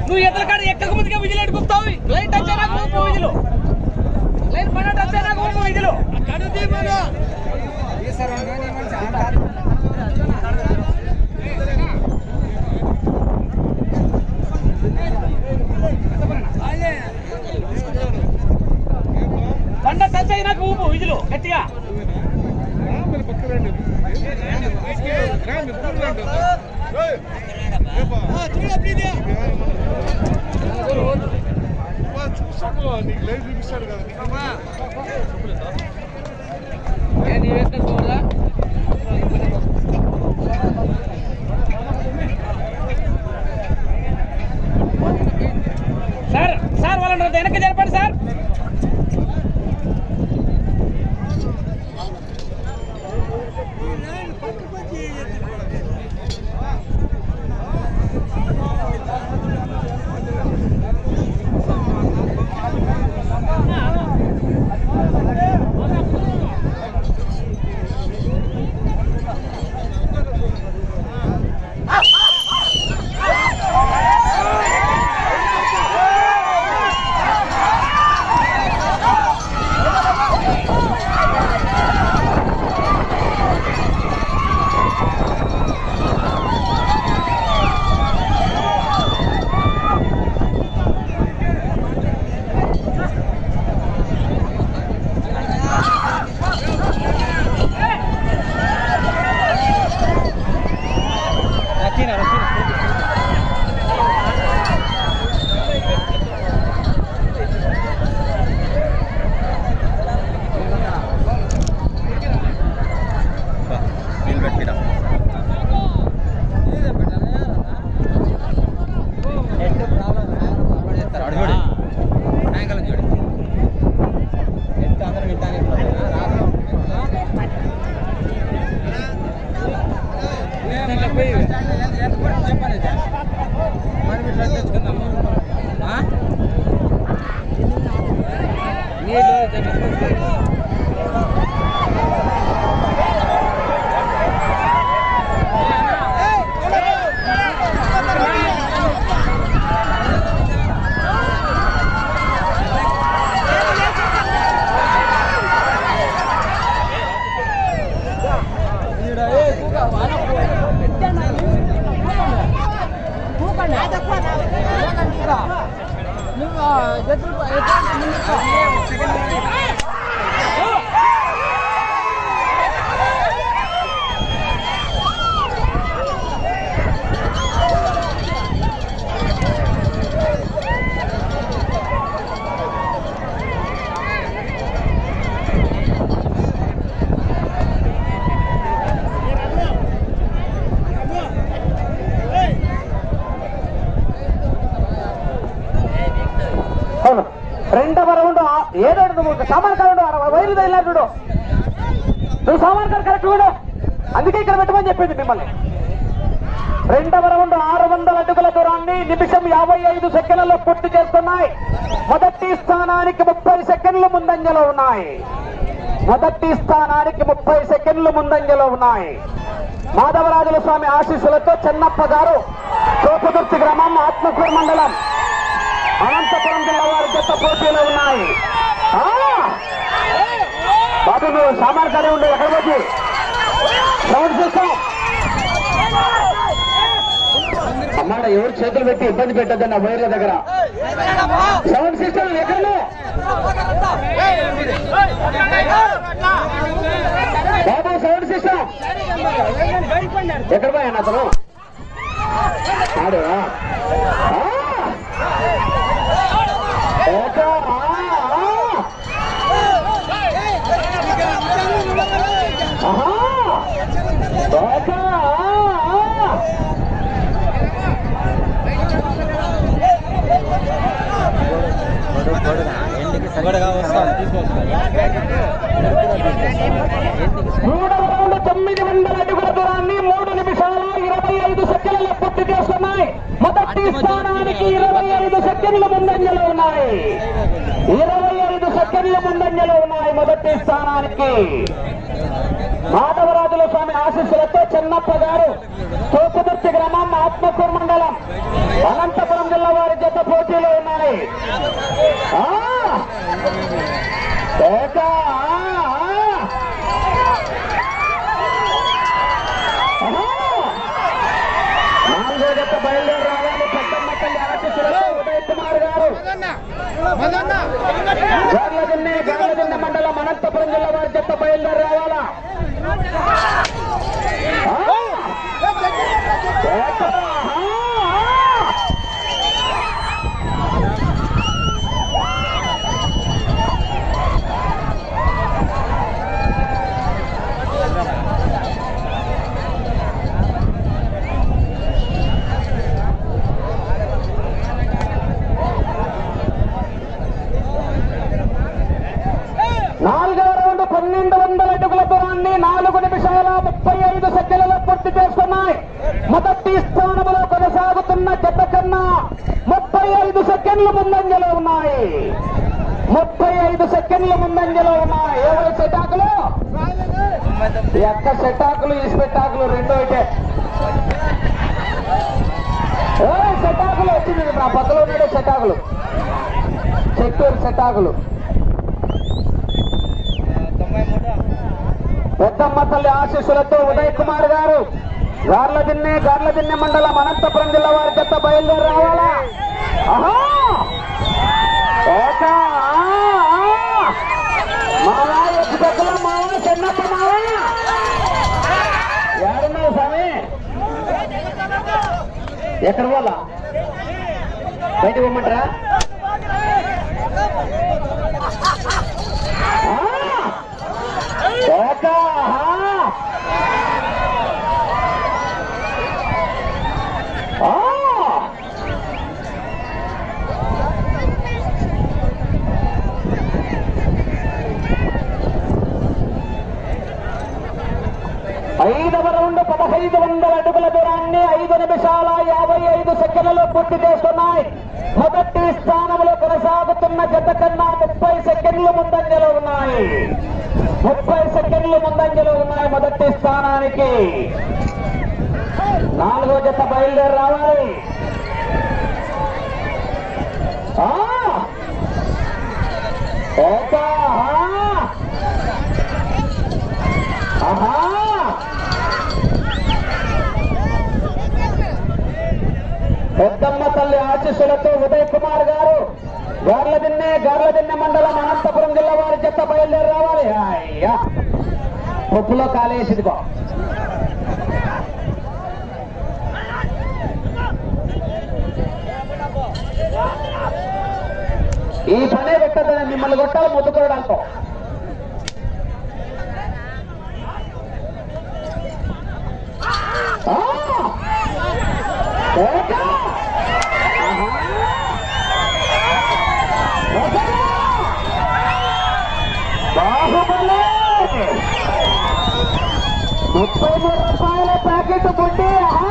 నువ్వు ఎత్తల కాడ ఎక్కక ముందుగా విజిల్ ఎడుకుతావు లైన్ టచ్ అయినా ఊపు విజిలు లైన్ పడ టచ్ అయినా ఊపు విజిలు పండ టచ్ అయినా ఊపు విజిలు గట్టిగా నీకు లైవ్ చూపిస్తాడు కదా నీ వేసుకొని చూడరా సార్ సార్ వాళ్ళని వెనక్కి జరపండి సార్ అవును రెండవ రౌండ్ ఆ- ఏడో నువ్వు సామాన్ కాడు వైరు వెళ్ళారు చూడు నువ్వు సామాన్ కాడు కరెక్ట్ చూడు అందుకే ఇక్కడ పెట్టమని చెప్పింది మిమ్మల్ని రెండవ రౌండ్ ఆరు వందల అడుగుల దూరాన్ని నిమిషం యాభై ఐదు సెకండ్లలో పూర్తి చేస్తున్నాయి మొదటి స్థానానికి ముప్పై సెకండ్లు ముందంజలో ఉన్నాయి మొదటి స్థానానికి ముప్పై సెకండ్లు ముందంజలో ఉన్నాయి మాధవరాజుల స్వామి ఆశీస్సులతో చెన్నప్ప గారు తోపుదుర్తి గ్రామం ఆత్మకూరు మండలం అనంతపురం జిల్లా వారి జత పోటీలో ఉన్నాయి ఆ! బాబు నువ్వు సామాన్ కానీ ఉండే ఎక్కడ పోయి సౌండ్ సిస్టమ్ అమ్మాడ ఎవరు చేతులు పెట్టి ఇబ్బంది పెట్టద్దు వైర్ల దగ్గర సౌండ్ సిస్టమ్ ఎక్కడ బాబు సౌండ్ సిస్టమ్ ఎక్కడ పోయాను అతను ఆడు ఆ. ఓకే, ఆ, ఆ. ఆహా. ఓకే, ఆ, ఆ. మూడవ రౌండ్ తొమ్మిది వందల అడుగుల దూరాన్ని మూడు నిమిషాల ఇరవై ఐదు సెకండ్ల పూర్తి చేస్తున్నాయి మొదటి స్థానానికి ఇరవై ఐదు సెకండ్ల ముందంజలో ఉన్నాయి ఇరవై ఐదు సెకండ్ల ముందంజలో ఉన్నాయి మొదటి స్థానానికి మాధవరాజుల స్వామి ఆశీస్సులతో చెన్నప్ప గారు తోపుదుర్తి గ్రామం ఆత్మకూరు మండలం అనంతపురం జిల్లా వారి జత పోటీలో ఉన్నాయి ఆ! ఏక, ఆ, ఆ! ఆహా! నాలుగో జత బయలుదేరి రావాలి పెద్దమ్మ తల్లి ఆశీస్సులతో ఉదయ్ కుమార్ గారు గార్లదిన్నె గార్లదిన్నె మండలం అనంతపురం జిల్లా వారి జత బయలుదేరి రావాలా ఆ! ఏక, ఆ, ఆ! నాలుగవ రౌండ్ పన్నెండు వందల అడుగుల దూరాన్ని నాలుగు నిమిషాల ముప్పై ఐదు సెకండ్లలో పూర్తి చేసుకున్నాయి మొదటి స్థానంలో కొనసాగుతున్న జత కన్నా ముప్పై ఐదు సెకండ్లు ముందంజలో ఉన్నాయి ముప్పై ఐదు సెకండ్లు ముందంజలో ఉన్నాయి ఏవై సెటాకులు ఈ అక్క సెటాకులు ఈ సెటాకులు రెండో ఇటే ఏ సెటాకులు వచ్చింది నా పక్కలో ఉన్నాడు సెటాకులు చెట్టూరు సెటాకులు పెద్దమ్మ తల్లి ఆశీస్సులతో ఉదయ్ కుమార్ గారు గార్ల దిన్నె గార్ల దిన్నె మండలం అనంతపురం జిల్లా వారి చెత్త బయలుదేరి రావాలా ఆహా! ఏక, ఆ, ఆ! మావా, ఎత్తు పెద్దల మావా, చిన్నప్ప మావా. ఏడున్నావు స్వామి ఎక్కడ పోలా బయట పోమంటారా ఆ! ఏక, ఆహా! ఆ! ఐదవ రౌండ్ పదహైదు వందల అడుగుల దూరాన్ని ఐదు నిమిషాల యాభై ఐదు సెకండ్లలో పూర్తి చేస్తున్నాయి మొదటి స్థానంలో కొనసాగుతున్న జత కన్నా ముప్పై సెకండ్లు ముందంజలో ఉన్నాయి ముప్పై సెకండ్లు ముందంజలో ఉన్నాయి మొదటి స్థానానికి నాలుగో జత బయలుదేరి రావాలి ఆ! ఏకా, ఆహా! ఆహా! పెద్దమ్మ తల్లి ఆశీస్సులతో ఉదయ్ కుమార్ గారు గార్లదిన్నె గార్లదిన్నె మండలం అనంతపురం జిల్లా వారి చెత్త బయలుదేరి రావాలి అయ్యా పప్పులో కాలేసిదిగో ఈ పనే పెట్టద్దని మిమ్మల్ని కొట్టాలి ముద్దుకోవడానికి ఆ! ఏకా! ఆహా! ఒకటా! బాహుబలి ముప్పై మూడు రూపాయల ప్యాకెట్ బుడ్డి ఆహా!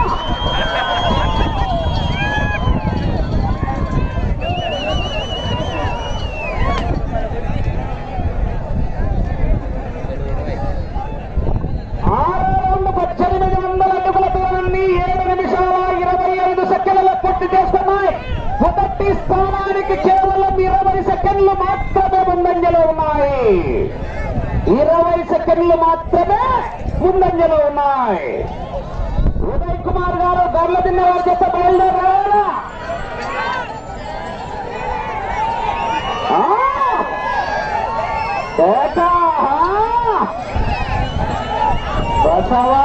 ఆరో రౌండ్ పద్దెనిమిది వందల అడుగుల దూరాన్ని ఏడు నిమిషాల ఇరవై ఐదు సెకండ్ల పూర్తి చేస్తున్నాయి మొదటి స్థానానికి కేవలం ఇరవై సెకండ్లు మాత్రమే ముందంజలో ఉన్నాయి ఇరవై సెకండ్లు మాత్రమే ముందంజలో ఉన్నాయి ఉదయ్ కుమార్ గారు గర్ల తిన్న వారి చేత బయలుదేరారా ఆ! ఏకా! ఆ! బసవా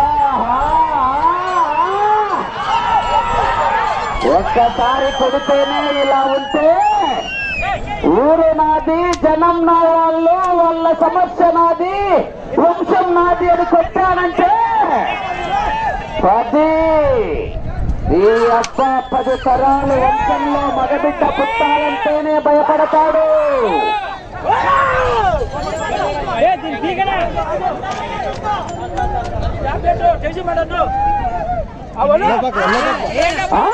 ఒక్కసారి కొడితేనే ఇలా ఉంటే ఊరు నాది జనం నా వాళ్ళు వాళ్ళ సమస్య నాది వంశం నాది అని కొట్టానంటే పది ఈ అబ్బ పది తరాలు వంశంలో మగబిడ్డ పుట్టాలంటేనే భయపడతాడు ఆ!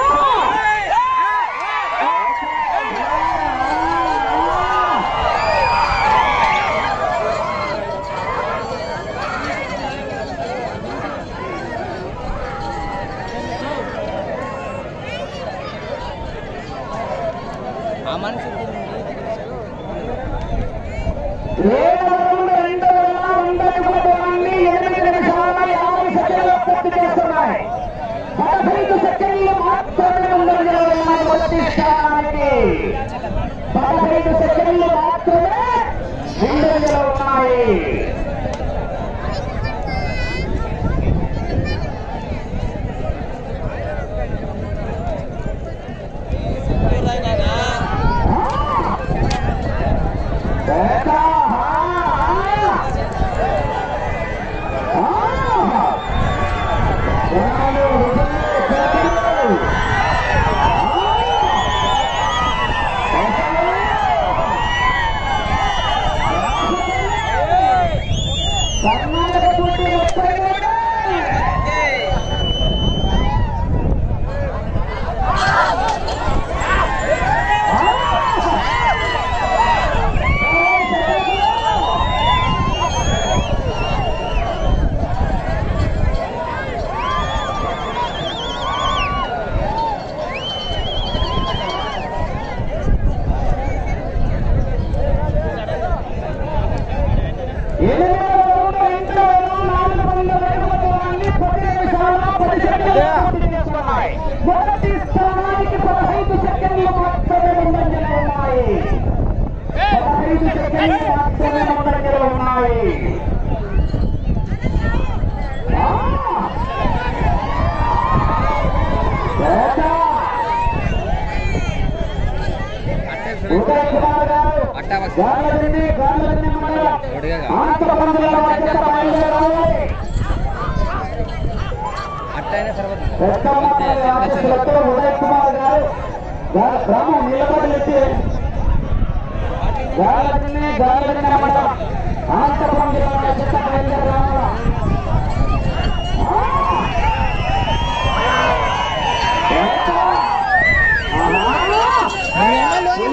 ఆ మనిషి ఏడవ రౌండ్ రెండు వేల వంద నిమిషాలన్నీ ఎనిమిది నిమిషాల యాభై సెకండ్లు పూర్తి చేస్తున్నాయి పదహైదు సెకండ్లు మాత్రమే ముందంజలో ఉన్నాయి మొదటి స్థానానికి పదహైదు సెకండ్లు మాత్రమే ముందంజలో ఉన్నాయి ఏకా, ఆ, ఆ, ఆ. నాలుగు సెకండ్లు. కర్ణాటక పుట్టి ముప్పై మూడు మొదటి స్థానానికి పదహైదు సెకండ్లు మాత్రమే ముందంజలో ఉన్నాయి పదహైదు సెకండ్లు మాత్రమే ముందంజలో ఉన్నాయి ఆ! ఏటా! ఉదయ్ కుమార్ గారు గార్లదిన్నె, గార్లదిన్నె మండలం ఆంధ్రప్రదేశ్లో అత్యంత బయలుదేరాలి. అట్టయినా సర్వత పెద్దమ్మాయి ఆఫీసులతో ఉదయ్ కుమార్ గారు గా- గ్రామం నిలబడి గార్లదిన్నె, గార్లదిన్నె మండలం అనంతపురం జిల్లా అత్యంత బయలుదేరాలి. ఆ! ఏటా! ఆహా!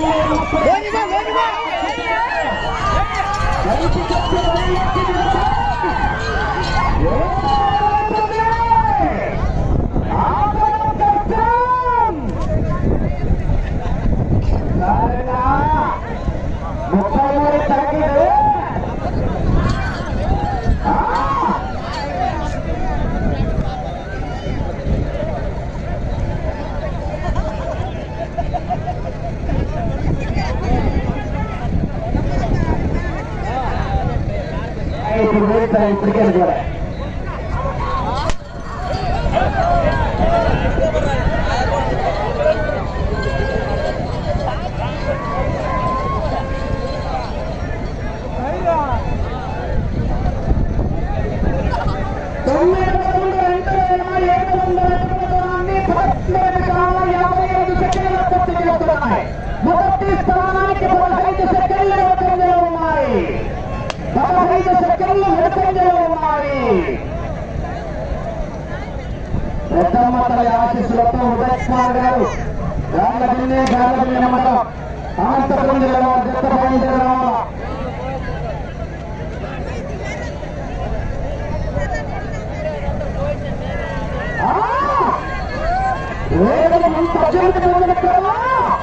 ముప్పై మూడు తగ్గింది ఇప్పుడు వేస్తా ఇప్పటికే కూడా తొమ్మిది వందల రెండు వేల ఏడు వందల ఎనిమిది పద్దెనిమిది నిమిషాల యాభై ఐదు సెకండ్ల పూర్తి చేస్తున్నాయి మొదటి స్థానానికి పదహైదు సెకండ్లు వెనుకంజలో ఉన్నాయి పదహైదు సెకండ్లు వెనుకంజలో ఉన్నాయి పెద్దమ్మ తల్లి ఆశీస్సులతో ఉదయ్ కుమార్ గారు గార్లదిన్నె గార్లదిన్నె మండలం అనంతపురం జిల్లాలో జత బయలుదేరాల వేగం అంత అత్యంత పొందినట్లేవా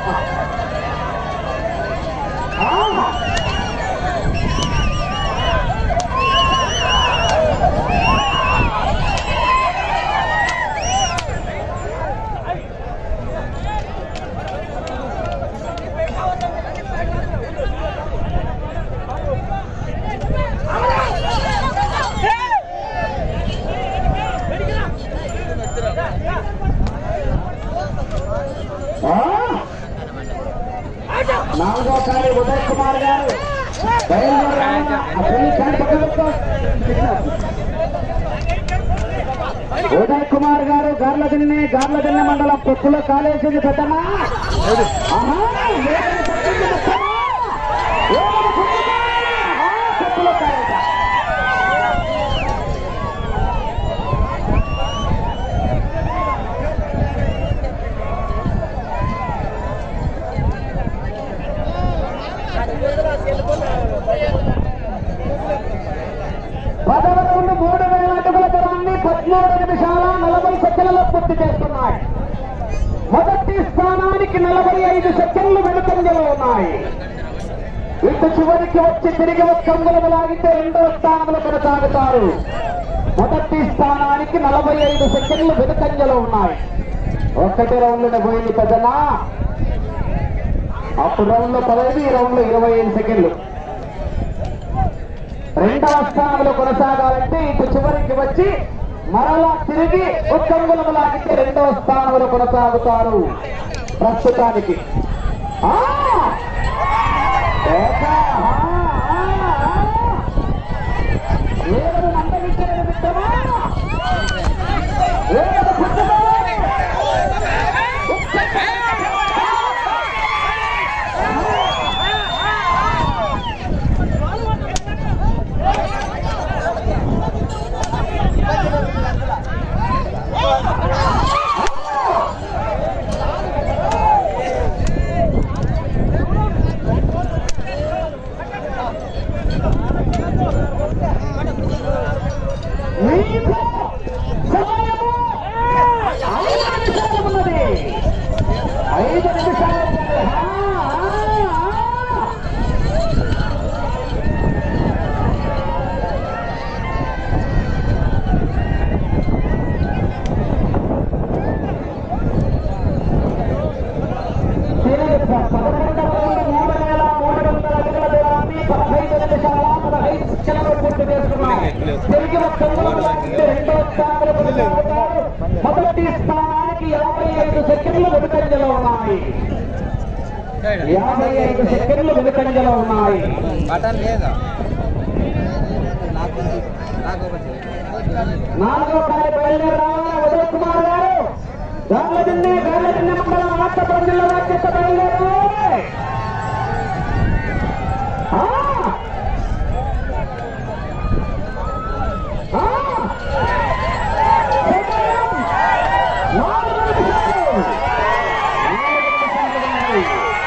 నాలుగో సారి ఉదయ్ కుమార్ గారు బయలుదేరాల. ఆ పెళ్లి చాటి పక్కన పెట్టుకో. ఉదయ్ కుమార్ గారు గార్లదిన్నె గార్లదిన్నె మండలం పొత్తులో కాలేజీ పెట్టమా ఆహా, వేగం పట్టింది పెట్టమా? వేగం పట్టిందా? ఆ, పొత్తులో కాలేజా? పదకొండు మూడు వేల అడుగుల దూరాన్ని పదమూడు నిమిషాల నలభై సెకండ్లలో పూర్తి చేస్తున్నాయి మొదటి స్థానానికి స్థానానికి నలభై ఐదు సెకండ్లు వెనుకంజలో ఉన్నాయి ఇటు చివరికి వచ్చి తిరిగి ఒక్క అంగుళము లాగితే రెండవ స్థానంలో కొనసాగుతారు మొదటి స్థానానికి నలభై ఐదు సెకండ్లు వెనుకంజలో ఉన్నాయి ఒక్కటి రౌండ్లోనే పోయింది పెద్దనా అప్పుడు రౌండ్ లో పదహైదు ఈ రౌండ్ లో ఇరవై ఐదు సెకండ్లు రెండవ స్థానంలో కొనసాగాలంటే ఇటు చివరికి వచ్చి మరలా తిరిగి ఒక్క అంగుళము లాగితే రెండవ స్థానంలో కొనసాగుతారు ప్రస్తుతానికి ఆ! ఏక! ఆ! ఆ! ఆ! ఏడు నందలించిన నిమిత్తమా? ఏడు పుట్టమా? మీకు సమయము ఐదు నిమిషాలు ఉన్నది ఐదు నిమిషాలు ఉన్నది. ఆ, ఆ, ఆ. తిరిగి ప- పదకొండవ రౌండ్ మూడు వేల మూడు వందల అడుగుల దూరాన్ని పదహైదు నిమిషాల పదహైదు సెకండ్లలో పూర్తి చేసుకున్నాయి. తిరిగి ఒక్క అంగుళం లాగితే రెండవ స్థానంలో కొనసాగుతారు. మొదటి స్థానానికి యాభై ఐదు సెకండ్లు వెనుకంజలో ఉన్నాయి యాభై ఐదు సెకండ్లు వెనుకంజలో ఉన్నాయి బటన్ లేదా నాకు నాకు ఒకటి నాలుగో కాలి బయలుదేరి రావాలా ఉదయ్ కుమార్ గారు గార్ల దిన్నే గార్ల దిన్నె మండలం అనంతపురం జిల్లా రాజ్యసభ బయలుదేరు ఆ! ఆ! సమయం! నాలుగు నిమిషాలు! నాలుగు నిమిషాలు ఉన్నాయి.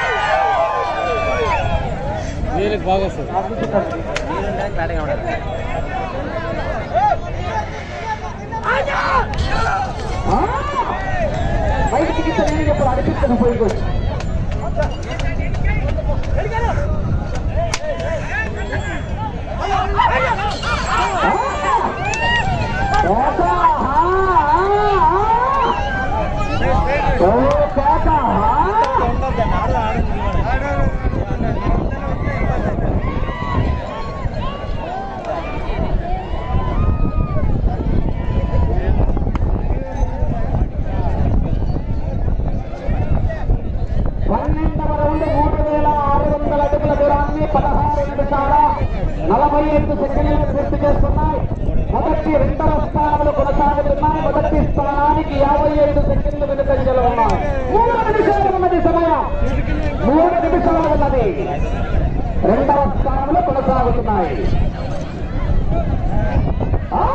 నీళ్ళకి బాగా వస్తుంది నీళ్ళు బ్యాటింగ్ ఆడాలి ఆ! బయటికి గిట్ట నేను చెప్పాలి అడిపిస్తాను పోయి పోయి పన్నెండవ రౌండ్ మూడు వేల ఆరు వందల అడుగుల దూరాన్ని పదహారు నిమిషాల నలభై ఐదు సెకండ్లు పూర్తి చేస్తున్నాయి మొదటి రెండవ స్థానంలో కొనసాగుతున్నాయి మొదటి స్థానానికి యాభై ఐదు సెకండ్లు వెనుకంజలో ఉన్నాయి మూడు నిమిషాలు ఉన్నది సమయం మూడు నిమిషాలు ఉన్నది రెండవ స్థానంలో కొనసాగుతున్నాయి ఆ!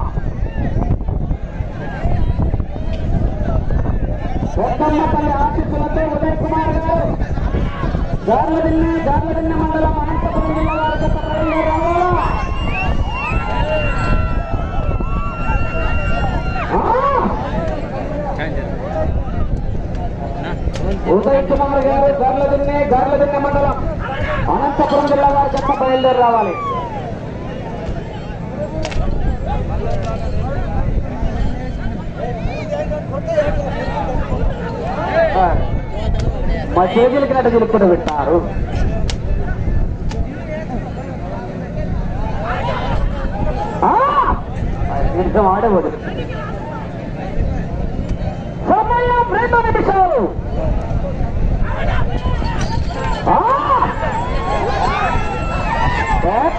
ఒక్కమ్మపల్లి ఆశీస్సులతో ఉదయ్ కుమార్ గారు గార్లదిన్నె గార్లదిన్నె మండలం అనంతపురం జిల్లా వారి గత బయలుదేరి రావాలా? ఆ! ఉదయ్ కుమార్ గారు గార్లదిన్నె గార్లదిన్నె మండలం అనంతపురం జిల్లా వారి గత బయలుదేరి రావాలి ఆ. మా చేతులకి నట చిలుపుకుంటూ పెట్టారు ఆ! ఐదు నిమిషం ఆడేవాడు సమయం రెండు నిమిషాలు ఆ! ఏట!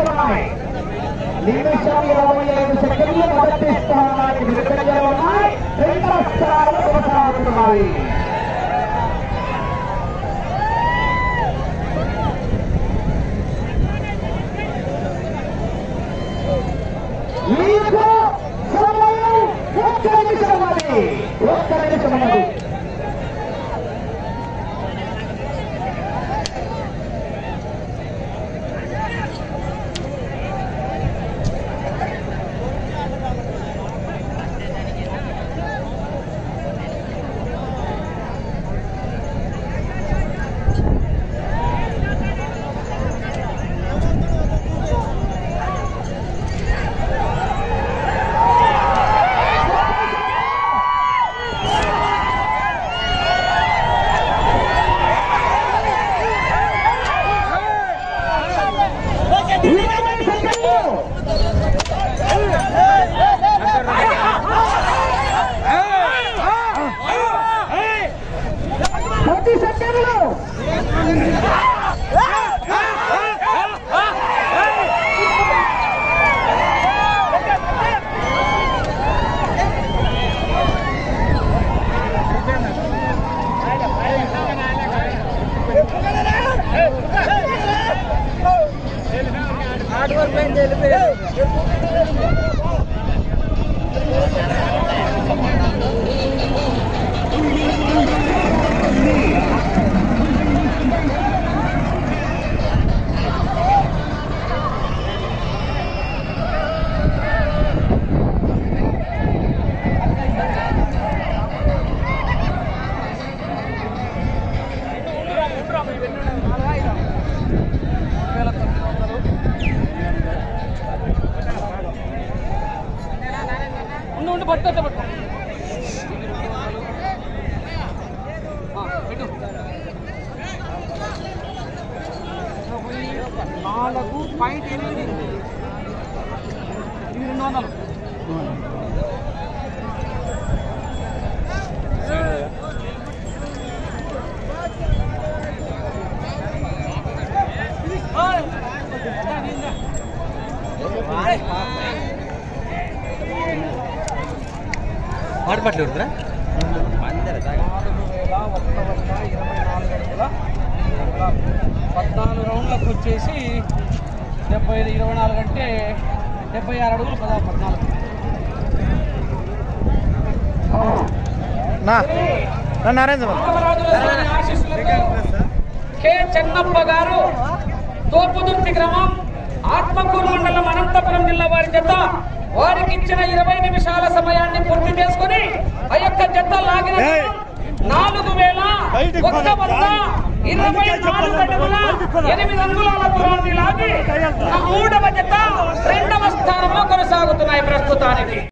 నిమిషం ఇరవై ఐదు సెకండ్లు మొదటి స్థానానికి విడుదల ఉన్నాయి రెండవ స్థానాలు కొనసాగుతున్నాయి మీకు సమయం ఒక్క నిమిషం ఉన్నది ఒక్క నిమిషం ఉన్నది ఇరవై సెకండ్లు పది సెకండ్లు ఉండు ఉండు పట్టుకో పట్టుకో ఆ, పెట్టు నాలుగు పాయింట్ ఎనిమిది ఇది రెండు వందలు మాటపట్లు ఉడుతురా నాలుగు వేల ఒక్క వంద ఇరవై నాలుగు అడుగుల పద్నాలుగు రౌండ్లకు వచ్చేసి డెబ్బై ఐదు ఇరవై నాలుగు అంటే డెబ్బై ఆరు అడుగులు పదహారు పద్నాలుగు నా నరేంద్ర రామరాజుల స్వామి ఆశీస్సులతో కె చెన్నప్ప గారు తోపుదుర్తి గ్రామం ఆత్మకూరు మండలం అనంతపురం జిల్లా వారి జత వారికి ఇచ్చిన ఇరవై నిమిషాల సమయాన్ని పూర్తి చేసుకుని ఆ యొక్క జత లాగిన ఏయ్! నాలుగు వేల బయటికి ఒక్క పద. వంద ఇరవై నాలుగు అడుగుల ఎనిమిది అంగుళాల దూరాన్ని లాగి ఆ మూడవ జత రెండవ స్థానంలో కొనసాగుతున్నాయి ప్రస్తుతానికి